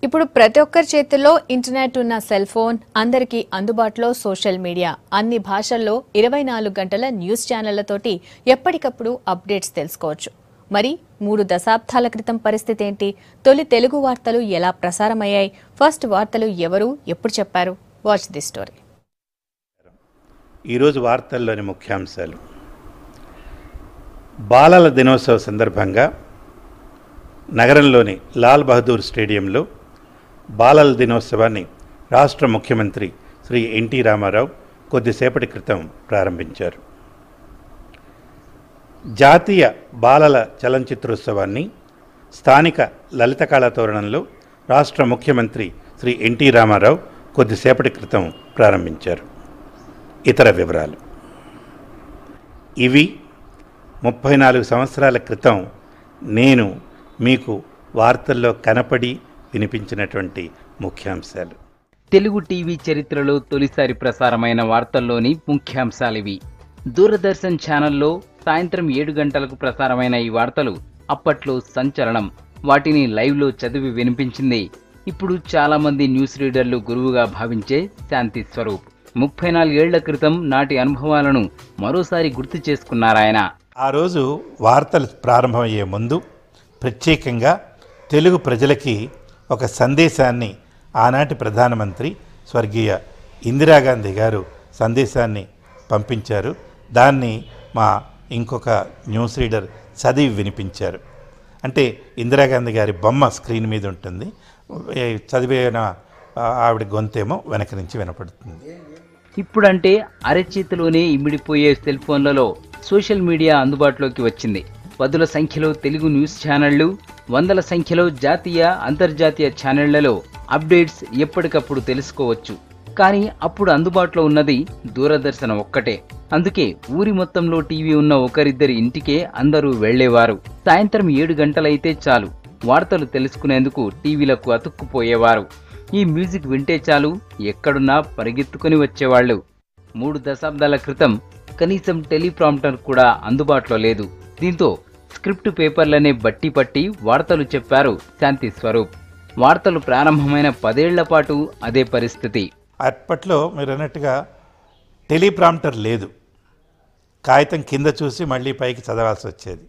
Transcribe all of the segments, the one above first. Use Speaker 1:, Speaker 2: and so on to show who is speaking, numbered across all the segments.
Speaker 1: ఇప్పుడు ప్రతి ఒక్కరి చేతుల్లో ఇంటర్నెట్ ఉన్న సెల్ ఫోన్ అందరికీ అందుబాటులో సోషల్ మీడియా అన్ని భాషల్లో ఇరవై నాలుగు గంటల న్యూస్ ఛానళ్లతోటి ఎప్పటికప్పుడు అప్డేట్స్ తెలుసుకోవచ్చు మరి మూడు దశాబ్దాల క్రితం పరిస్థితి ఏంటి తొలి తెలుగు వార్తలు ఎలా ప్రసారమయ్యాయి ఫస్ట్ వార్తలు ఎవరు ఎప్పుడు చెప్పారు వాచ్ ది స్టోరీ
Speaker 2: ఈరోజు వార్తల్లోని ముఖ్యాంశాలు బాలల దినోత్సవ సందర్భంగా నగరంలోని లాల్ బహదూర్ స్టేడియంలో బాలల దినోత్సవాన్ని రాష్ట్ర ముఖ్యమంత్రి శ్రీ ఎన్టీ రామారావు కొద్దిసేపటి క్రితం ప్రారంభించారు జాతీయ బాలల చలనచిత్రోత్సవాన్ని స్థానిక లలిత కళా తోరణంలో రాష్ట్ర ముఖ్యమంత్రి శ్రీ ఎన్టీ రామారావు కొద్దిసేపటి క్రితం ప్రారంభించారు ఇతర వివరాలు ఇవి ముప్పై నాలుగు సంవత్సరాల క్రితం నేను మీకు వార్తల్లో కనపడి వినిపించినటువంటి ముఖ్యాంశాలు
Speaker 3: తెలుగు టీవీ చరిత్రలో తొలిసారి ప్రసారమైన వార్తల్లోని ముఖ్యాంశాలివి దూరదర్శన్ ఛానల్లో సాయంత్రం ఏడు గంటలకు ప్రసారమైన ఈ వార్తలు అప్పట్లో సంచలనం వాటిని లైవ్లో చదివి వినిపించింది ఇప్పుడు చాలా మంది న్యూస్ రీడర్లు గురువుగా భావించే శాంతి స్వరూప్ ముప్పై నాలుగేళ్ల క్రితం నాటి అనుభవాలను మరోసారి గుర్తు చేసుకున్నారాయన
Speaker 2: ఆ రోజు వార్తలు ప్రారంభమయ్యే ముందు ప్రత్యేకంగా తెలుగు ప్రజలకి ఒక సందేశాన్ని ఆనాటి ప్రధానమంత్రి స్వర్గీయ ఇందిరాగాంధీ గారు సందేశాన్ని పంపించారు దాన్ని మా ఇంకొక న్యూస్ రీడర్ చదివి వినిపించారు అంటే ఇందిరాగాంధీ గారి బొమ్మ స్క్రీన్ మీద ఉంటుంది ఏ చదివిన ఆ, ఆవిడ గొంతేమో వెనక నుంచి వినపడుతుంది
Speaker 3: ఇప్పుడంటే అరచేతిలోనే ఇమిడిపోయే సెల్ ఫోన్లలో సోషల్ మీడియా అందుబాటులోకి వచ్చింది పదుల సంఖ్యలో తెలుగు న్యూస్ ఛానళ్లు వందల సంఖ్యలో జాతీయ అంతర్జాతీయ ఛానళ్లలో అప్డేట్స్ ఎప్పటికప్పుడు తెలుసుకోవచ్చు కానీ అప్పుడు అందుబాటులో ఉన్నది దూరదర్శన్ ఒక్కటే అందుకే ఊరి మొత్తంలో టీవీ ఉన్న ఒకరిద్దరి ఇంటికే అందరూ వెళ్లేవారు సాయంత్రం ఏడు గంటలైతే చాలు వార్తలు తెలుసుకునేందుకు టీవీలకు అతుక్కుపోయేవారు ఈ మ్యూజిక్ వింటే చాలు ఎక్కడున్నా పరిగెత్తుకుని వచ్చేవాళ్ళు మూడు దశాబ్దాల క్రితం కనీసం టెలిప్రాంప్టర్ కూడా అందుబాటులో లేదు దీంతో స్క్రిప్ట్ పేపర్లనే బట్టి పట్టి వార్తలు చెప్పారు శాంతి స్వరూప్ వార్తలు ప్రారంభమైన పదేళ్ల పాటు అదే పరిస్థితి
Speaker 2: అప్పట్లో మీరు అన్నట్టుగా టెలిప్రాంప్టర్ లేదు కాగితం కింద చూసి మళ్ళీ పైకి చదవాల్సి వచ్చేది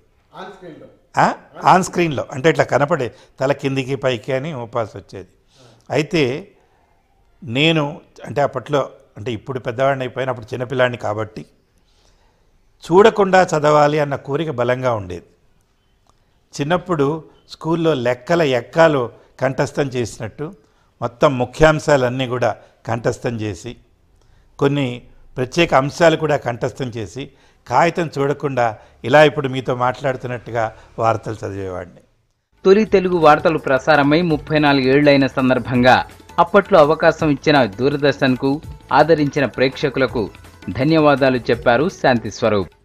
Speaker 2: ఆ? ఆన్ స్క్రీన్లో అంటే ఇట్లా కనపడే తల కిందికి పైకి అని ఊపాల్సి వచ్చేది అయితే నేను అంటే అప్పట్లో అంటే ఇప్పుడు పెద్దవాడిని అయిపోయిన అప్పుడు చిన్నపిల్లాడిని కాబట్టి చూడకుండా చదవాలి అన్న కోరిక బలంగా ఉండేది చిన్నప్పుడు స్కూల్లో లెక్కల ఎక్కాలు కంఠస్థం చేసినట్టు మొత్తం ముఖ్యాంశాలన్నీ కూడా కంఠస్థం చేసి కొన్ని ప్రత్యేక అంశాలు కూడా కంఠస్థం చేసి కాగితం చూడకుండా ఇలా ఇప్పుడు మీతో మాట్లాడుతున్నట్టుగా వార్తలు చదివేవాడిని
Speaker 3: తొలి తెలుగు వార్తలు ప్రసారమై ముప్పై నాలుగేళ్లైన సందర్భంగా అప్పట్లో అవకాశం ఇచ్చిన దూరదర్శన్కు ఆదరించిన ప్రేక్షకులకు ధన్యవాదాలు చెప్పారు శాంతి స్వరూప్